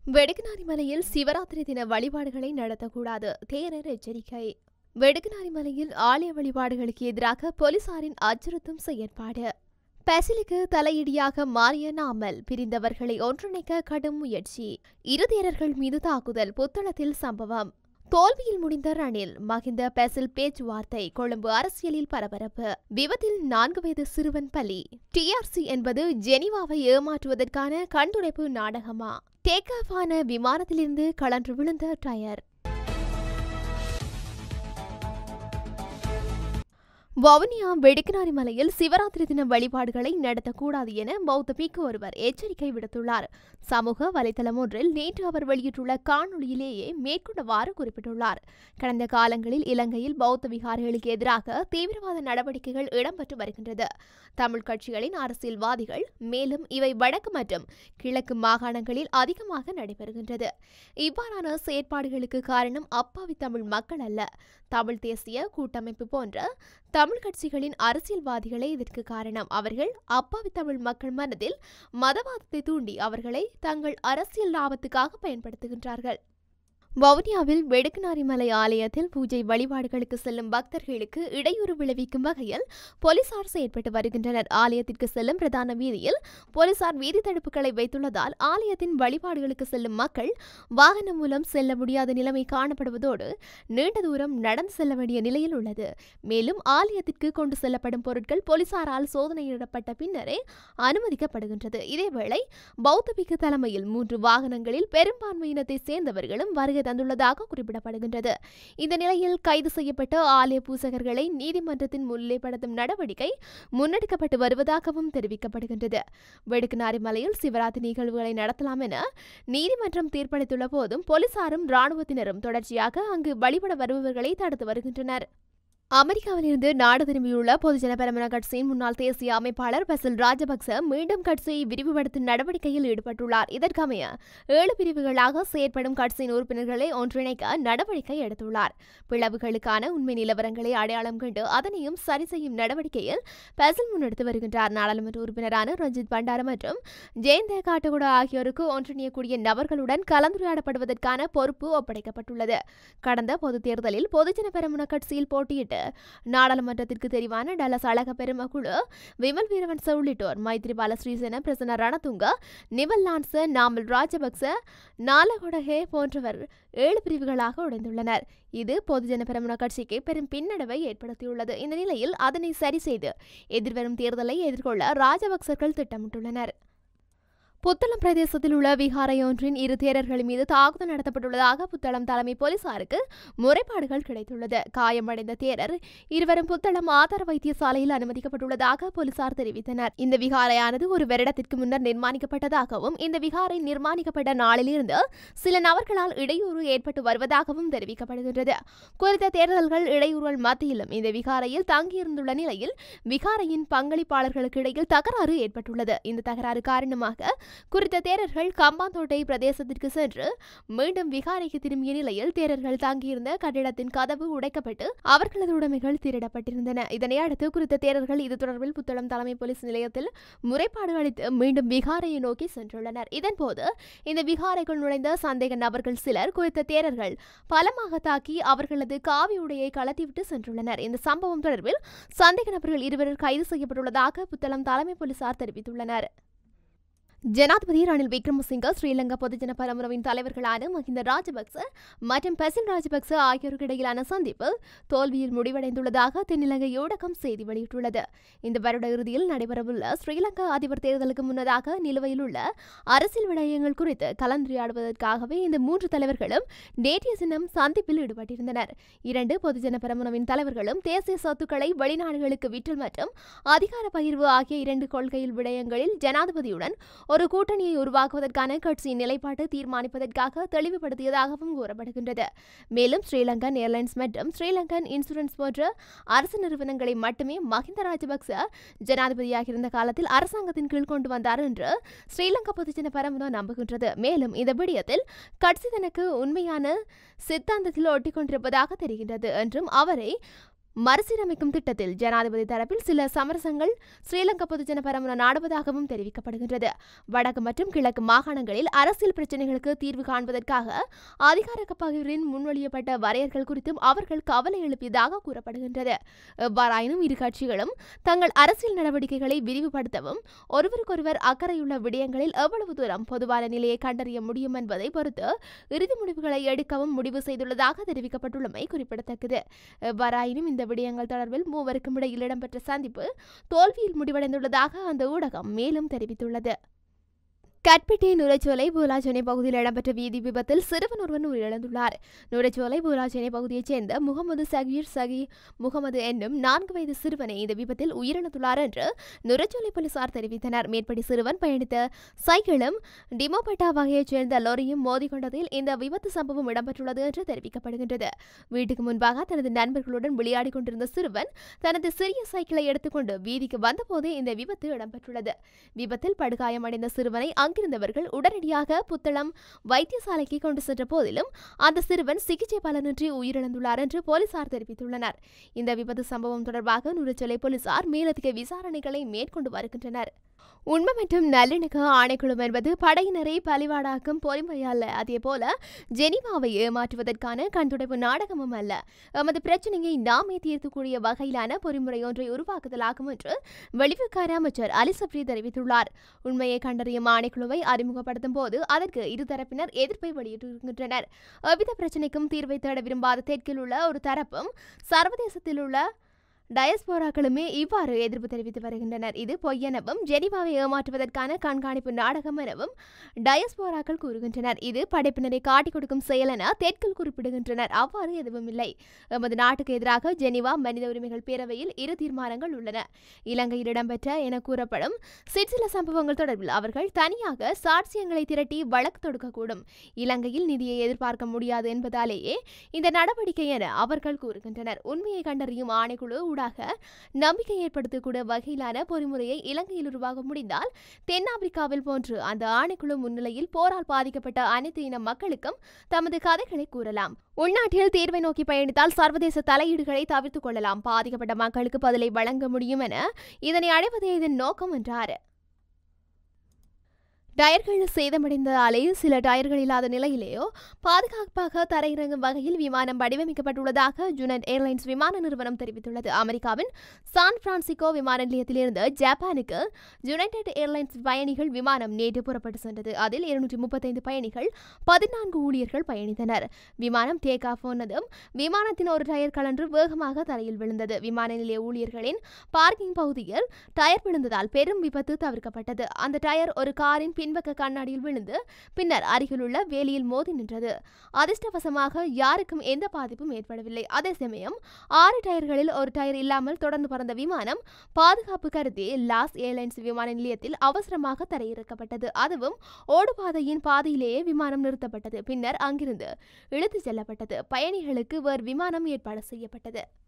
வெடுக்குநாரி மலையில் சிவராத்திரி தின வழிபாடுகளை நடத்தக்கூடாது தேரர் எச்சரிக்கை வெடுக்குநாரி மலையில் ஆலய வழிபாடுகளுக்கு எதிராக போலீசாரின் அச்சுறுத்தும் செயற்பாடு பசிலுக்கு தலையிடியாக மாறிய நாமல் பிரிந்தவர்களை ஒன்றிணைக்க கடும் முயற்சி இரு தேரர்கள் மீது தாக்குதல் புத்தளத்தில் சம்பவம் தோல்வியில் முடிந்த ரணில் மகிந்த பெசில் பேச்சுவார்த்தை கொழும்பு அரசியலில் பரபரப்பு விபத்தில் நான்கு வயது சிறுவன் பலி டிஆர்சி என்பது ஜெனிவாவை ஏமாற்றுவதற்கான கண்டுடைப்பு நாடகமா டேக் ஆஃப் ஆன விமானத்திலிருந்து கலன்று விழுந்த டயர் வவுனியா வெடுக்கினாரி மலையில் சிவராத்திரி தின வழிபாடுகளை நடத்தக்கூடாது என பௌத்த பிக்கு ஒருவர் எச்சரிக்கை விடுத்துள்ளார் சமூக வலைதளம் ஒன்றில் நேற்று அவர் வெளியிட்டுள்ள காணொளியிலேயே மேற்கொண்டவாறு குறிப்பிட்டுள்ளார் கடந்த காலங்களில் இலங்கையில் பௌத்த விகாரிகளுக்கு எதிராக தீவிரவாத நடவடிக்கைகள் இடம்பெற்று வருகின்றது தமிழ் கட்சிகளின் அரசியல்வாதிகள் மேலும் இவை வடக்கு மற்றும் கிழக்கு மாகாணங்களில் அதிகமாக நடைபெறுகின்றது இவ்வாறான செயற்பாடுகளுக்கு காரணம் அப்பாவி தமிழ் மக்கள் அல்ல தமிழ் தேசிய கூட்டமைப்பு போன்ற தமிழ் கட்சிகளின் அரசியல்வாதிகளே இதற்கு காரணம் அவர்கள் அப்பாவி தமிழ் மக்கள் மனதில் மதவாதத்தை தூண்டி அவர்களை தங்கள் அரசியல் லாபத்துக்காக பயன்படுத்துகின்றார்கள் வவுனியாவில் வெடுக்குநாரி மலை ஆலயத்தில் பூஜை வழிபாடுகளுக்கு செல்லும் பக்தர்களுக்கு இடையூறு விளைவிக்கும் வகையில் போலீசார் செயற்பட்டு வருகின்றனர் ஆலயத்திற்கு செல்லும் பிரதான வீதியில் போலீசார் வீதி தடுப்புகளை வைத்துள்ளதால் ஆலயத்தின் வழிபாடுகளுக்கு செல்லும் மக்கள் வாகனம் மூலம் செல்ல முடியாத நிலைமை காணப்படுவதோடு நீண்ட தூரம் நடந்து செல்ல வேண்டிய நிலையில் உள்ளது மேலும் ஆலயத்திற்கு கொண்டு செல்லப்படும் பொருட்கள் போலீசாரால் சோதனையிடப்பட்ட பின்னரே அனுமதிக்கப்படுகின்றது இதேவேளை பௌத்தபிக்கு தலைமையில் மூன்று வாகனங்களில் பெரும்பான்மையினத்தை சேர்ந்தவர்களும் வருகை தந்துள்ளதாக குறிப்பிடப்படுகின்றது இந்த நிலையில் கைது செய்யப்பட்ட ஆலய பூசகர்களை நீதிமன்றத்தின் முன்னிலைப்படுத்தும் நடவடிக்கை முன்னெடுக்கப்பட்டு வருவதாகவும் தெரிவிக்கப்படுகின்றது வெடுக்குநாரி மலையில் சிவராத்திரி நிகழ்வுகளை நடத்தலாம் என நீதிமன்றம் தீர்ப்பளித்துள்ள போதும் போலீசாரும் ராணுவத்தினரும் தொடர்ச்சியாக அங்கு வழிபட வருபவர்களை தடுத்து வருகின்றனர் அமெரிக்காவிலிருந்து நாடு திரும்பியுள்ள பொதுஜன பெரமுன கட்சியின் முன்னாள் தேசிய அமைப்பாளர் பசில் ராஜபக்ச மீண்டும் கட்சியை விரிவுபடுத்தும் நடவடிக்கையில் ஈடுபட்டுள்ளார் இதற்கமைய ஏழு பிரிவுகளாக செயற்படும் கட்சியின் உறுப்பினர்களை ஒன்றிணைக்க நடவடிக்கை எடுத்துள்ளார் பிளவுகளுக்கான உண்மை நிலவரங்களை அடையாளம் கண்டு அதனையும் சரி செய்யும் நடவடிக்கையில் பசில் முன்னெடுத்து வருகின்றார் நாடாளுமன்ற உறுப்பினரான ரஞ்சித் பண்டார மற்றும் ஜெயந்த காட்டகுடா ஆகியோருக்கு ஒன்றிணையக்கூடிய நபர்களுடன் கலந்துரையாடப்படுவதற்கான பொறுப்பு ஒப்படைக்கப்பட்டுள்ளது கடந்த பொதுத் தேர்தலில் பொதுஜன பெரமுன கட்சியில் போட்டியிட்டு நாடாளுமன்றத்திற்கு தெரிவான டலஸ் அழக பெருமக்குழு விமல் வீரவன்ச உள்ளிட்டோர் மைத்ரிபால ஸ்ரீசேன பிரசன்ன ரணதுங்க நிமல் லான்ச நாமல் ராஜபக்ச நாலகொடகே போன்றவர் ஏழு பிரிவுகளாக உடைந்துள்ளனர் இது பொதுஜன பெரமுன கட்சிக்கு பெரும் பின்னடைவை ஏற்படுத்தியுள்ளது இந்த நிலையில் அதனை சரி செய்து எதிர்வரும் தேர்தலை எதிர்கொள்ள ராஜபக்சர்கள் திட்டமிட்டுள்ளனர் புத்தளம் பிரதேசத்தில் உள்ள விகாரையொன்றின் இரு தேரர்கள் மீது தாக்குதல் நடத்தப்பட்டுள்ளதாக புத்தளம் தலைமை போலீசாருக்கு முறைப்பாடுகள் கிடைத்துள்ளது காயமடைந்த தேரர் இருவரும் புத்தளம் ஆதார வைத்தியசாலையில் அனுமதிக்கப்பட்டுள்ளதாக போலீசார் தெரிவித்தனர் இந்த விகாரையானது ஒரு வருடத்திற்கு முன்னர் நிர்மாணிக்கப்பட்டதாகவும் இந்த விகாரை நிர்மாணிக்கப்பட்ட நாளிலிருந்து சில நபர்களால் இடையூறு ஏற்பட்டு வருவதாகவும் தெரிவிக்கப்படுகின்றது குறித்த தேர்தல்கள் இடையூறுகள் மத்தியிலும் இந்த விகாரையில் தங்கியிருந்துள்ள நிலையில் விகாரையின் பங்களிப்பாளர்களுக்கு இடையில் தகராறு ஏற்பட்டுள்ளது இந்த தகராறு காரணமாக குறித்த தேரர்கள் கம்பாந்தோட்டை பிரதேசத்திற்கு சென்று மீண்டும் விகாரைக்கு திரும்பிய நிலையில் தேரர்கள் தங்கியிருந்த கட்டிடத்தின் கதவு உடைக்கப்பட்டு அவர்களது உடைமைகள் திருடப்பட்டிருந்தன இதனை அடுத்து குறித்த தேரர்கள் இது தொடர்பில் புத்தளம் தலைமை போலீஸ் நிலையத்தில் முறைப்பாடு அளித்து மீண்டும் விகாரையை நோக்கி சென்றுள்ளனர் இதன்போது இந்த விகாரைக்குள் நுழைந்த சந்தேக நபர்கள் சிலர் குறித்த தேரர்கள் பலமாக தாக்கி அவர்களது காவி உடையை கலத்திவிட்டு சென்றுள்ளனர் இந்த சம்பவம் தொடர்பில் சந்தேக நபர்கள் இருவர் கைது செய்யப்பட்டுள்ளதாக புத்தளம் தலைமை போலீசார் தெரிவித்துள்ளனர் ஜனாதிபதி ரணில் விக்ரமசிங்க ஸ்ரீலங்கா பொதுஜன பரமுறவின் தலைவர்களான மஹிந்த ராஜபக்ச மற்றும் பசில் ராஜபக்ச ஆகியோருக்கு இடையிலான சந்திப்பு தோல்வியில் முடிவடைந்துள்ளதாக தென்னிலங்கை ஊடகம் செய்தி வெளியிட்டுள்ளது இந்த வருட இறுதியில் நடைபெறவுள்ள ஸ்ரீலங்கா அதிபர் தேர்தலுக்கு முன்னதாக நிலுவையில் உள்ள அரசியல் விடயங்கள் குறித்து கலந்துரையாடுவதற்காகவே இந்த மூன்று தலைவர்களும் நேற்றைய தினம் சந்திப்பில் ஈடுபட்டிருந்தனர் இரண்டு பொதுஜன பரமுறவின் தலைவர்களும் தேசிய சொத்துக்களை வெளிநாடுகளுக்கு விற்றல் மற்றும் அதிகார பகிர்வு ஆகிய இரண்டு கொள்கையில் விடயங்களில் ஜனாதிபதியுடன் ஒரு கூட்டணியை உருவாக்குவதற்கான கட்சியின் நிலைப்பாட்டை தீர்மானிப்பதற்காக தெளிவுபடுத்தியதாகவும் கூறப்படுகின்றது மேலும் ஸ்ரீலங்கன் ஏர்லைன்ஸ் மற்றும் ஸ்ரீலங்கன் இன்சூரன்ஸ் போன்ற அரசு நிறுவனங்களை மட்டுமே மஹிந்த ராஜபக்ச ஜனாதிபதியாக இருந்த காலத்தில் அரசாங்கத்தின் கீழ் கொண்டு வந்தார் என்று ஸ்ரீலங்கா பொதுஜன பரமுன நம்புகின்றது மேலும் இந்த விடயத்தில் கட்சி தனக்கு உண்மையான சித்தாந்தத்தில் ஒட்டிக்கொண்டிருப்பதாக தெரிகின்றது என்றும் அவரை மறுசீரமைக்கும் திட்டத்தில் ஜனாதிபதி தரப்பில் சில சமரசங்கள் ஸ்ரீலங்கா பொதுஜன பரமுன நாடுவதாகவும் தெரிவிக்கப்படுகின்றது வடக்கு மற்றும் கிழக்கு மாகாணங்களில் அரசியல் பிரச்சினைகளுக்கு தீர்வு காண்பதற்காக அதிகார பகிர்வின் முன்மொழியப்பட்ட வரையறைகள் குறித்தும் அவர்கள் கவலை எழுப்பியதாக கூறப்படுகின்றது எவ்வாறாயினும் இரு கட்சிகளும் தங்கள் அரசியல் நடவடிக்கைகளை விரிவுபடுத்தவும் ஒருவருக்கொருவர் அக்கறையுள்ள விடயங்களில் எவ்வளவு தூரம் பொதுவான நிலையை கண்டறிய முடியும் என்பதை பொறுத்து இறுதி முடிவுகளை எடுக்கவும் முடிவு செய்துள்ளதாக தெரிவிக்கப்பட்டுள்ளமை குறிப்பிடத்தக்கது எவ்வாறாயினும் இந்த விடயங்கள் தொடர்பில் மூவருக்கும் இடையில் இடம்பெற்ற சந்திப்பு தோல்வியில் முடிவடைந்துள்ளதாக அந்த ஊடகம் மேலும் தெரிவித்துள்ளது கட்பிட்டி நுரைச்சோலை பூலாச்சேனை பகுதியில் இடம்பெற்ற வீதி விபத்தில் சிறுவன் ஒருவன் உயிரிழந்துள்ளார் நுரைச்சோலை பூலாச்சேனை பகுதியைச் சேர்ந்த முகமது சகீர் சகி முகமது என்னும் நான்கு வயது சிறுவனை இந்த விபத்தில் உயிரிழந்துள்ளார் என்று நுரைச்சோலை போலீசார் தெரிவித்தனர் மேற்படி சிறுவன் பயணித்த சைக்கிளும் டிமோபட்டா வகையைச் சேர்ந்த லொரியும் மோதிக்கொண்டதில் இந்த விபத்து சம்பவம் இடம்பெற்றுள்ளது என்று தெரிவிக்கப்படுகின்றது வீட்டுக்கு முன்பாக தனது நண்பர்களுடன் விளையாடிக் கொண்டிருந்த சிறுவன் தனது சிறிய சைக்கிளை எடுத்துக்கொண்டு வீதிக்கு வந்தபோதே இந்த விபத்து இடம்பெற்றுள்ளது விபத்தில் படுகாயமடைந்த சிறுவனை அங்கிருந்தவர்கள் உடனடியாக புத்தளம் வைத்தியசாலைக்கு கொண்டு சென்ற போதிலும் அந்த சிறுவன் சிகிச்சை பலனின்றி உயிரிழந்துள்ளார் என்று போலீசார் தெரிவித்துள்ளனர் இந்த விபத்து சம்பவம் தொடர்பாக நுரச்சொலை போலீசார் மேலதிக விசாரணைகளை மேற்கொண்டு வருகின்றனர் உண்மை மற்றும் நல்லிணக்க ஆணைக்குழு என்பது படையினரை பலிவாடாக்கும் பொறிமுறை அல்ல அதேபோல ஜெனீவாவை ஏமாற்றுவதற்கான கண்துடைப்பு நாடகமும் அல்ல எமது பிரச்சனையை நாமே தீர்த்துக்கூடிய வகையிலான பொறிமுறை ஒன்றை உருவாக்குதலாகும் என்று வெளிவிவகார அமைச்சர் அலி சப்ரி தெரிவித்துள்ளார் உண்மையை கண்டறியும் ஆணைக்குழுவை அறிமுகப்படுத்தும் போது அதற்கு இருதரப்பினர் எதிர்ப்பை வெளியிட்டிருக்கின்றனர் எவ்வித பிரச்சனைக்கும் தீர்வை தேட விரும்பாத தெற்கில் உள்ள ஒரு தரப்பும் சர்வதேசத்தில் உள்ள டயஸ்போராக்களுமே இவ்வாறு எதிர்ப்பு தெரிவித்து வருகின்றனர் இது பொய்யெனவும் ஜெனிவாவை ஏமாற்றுவதற்கான கண்காணிப்பு நாடகம் எனவும் டயஸ்போராக்கள் கூறுகின்றனர் இது படைப்பினரை காட்டிக் கொடுக்கும் செயல் என தெற்கில் குறிப்பிடுகின்றனர் அவ்வாறு எதுவும் இல்லை எமது நாட்டுக்கு எதிராக ஜெனிவா மனித உரிமைகள் பேரவையில் இரு தீர்மானங்கள் உள்ளன இலங்கையில் இடம்பெற்ற என கூறப்படும் சிற்சில சம்பவங்கள் தொடர்பில் அவர்கள் தனியாக சாட்சியங்களை திரட்டி வழக்கு தொடுக்கக்கூடும் இலங்கையில் நிதியை எதிர்பார்க்க முடியாது என்பதாலேயே இந்த நடவடிக்கை என அவர்கள் கூறுகின்றனர் உண்மையை கண்டறியும் ஆணைக்குழு ஊடாக நம்பிக்கை ஏற்படுத்தக்கூடிய வகையிலான பொறிமுறையை இலங்கையில் உருவாக முடிந்தால் தென்னாப்பிரிக்காவில் போன்று அந்த ஆணைக்குழு முன்னிலையில் போரால் பாதிக்கப்பட்ட அனைத்து இன மக்களுக்கும் தமது கதைகளை கூறலாம் உள்நாட்டில் தீர்வை நோக்கி பயணித்தால் சர்வதேச தலையீடுகளை தவிர்த்துக் கொள்ளலாம் பாதிக்கப்பட்ட மக்களுக்கு பதிலை வழங்க முடியும் என இதனை அடைவதே இதன் நோக்கம் என்றார் டயர்கள் சேதமடைந்ததாலே சில டயர்கள் இல்லாத நிலையிலேயோ பாதுகாப்பாக தரையிறங்கும் வகையில் விமானம் வடிவமைக்கப்பட்டுள்ளதாக யுனைட் ஏர்லைன்ஸ் விமான நிறுவனம் தெரிவித்துள்ளது அமெரிக்காவின் சான் பிரான்சிஸ்கோ விமான நிலையத்திலிருந்து ஜப்பானுக்கு யுனைடெட் ஏர்லைன்ஸ் பயணிகள் விமானம் நேற்று புறப்பட்டு சென்றது அதில் இருநூற்றி முப்பத்தைந்து பயணிகள் பதினான்கு ஊழியர்கள் பயணித்தனர் விமானம் டேக் ஆஃப் ஆனதும் விமானத்தின் ஒரு டயர் கலன்று வேகமாக தரையில் விழுந்தது விமான நிலைய ஊழியர்களின் பார்க்கிங் பகுதியில் டயர் விழுந்ததால் பெரும் விபத்து தவிர்க்கப்பட்டது அந்த டயர் ஒரு காரின் பின்பக்க கண்ணாடியில் விழுந்து பின்னர் அருகிலுள்ள வேலியில் மோதி நின்றது அதிர்ஷ்டவசமாக யாருக்கும் எந்த பாதிப்பும் ஏற்படவில்லை அதே சமயம் ஆறு டயர்களில் ஒரு டயர் இல்லாமல் தொடர்ந்து பறந்த விமானம் பாதுகாப்பு கருதி லாஸ் ஏர்லைன்ஸ் விமான நிலையத்தில் அவசரமாக தரையிறக்கப்பட்டது அதுவும் ஓடுபாதையின் பாதையிலேயே விமானம் நிறுத்தப்பட்டது பின்னர் அங்கிருந்து இழுத்துச் செல்லப்பட்டது பயணிகளுக்கு வேறு விமானம் ஏற்பாடு செய்யப்பட்டது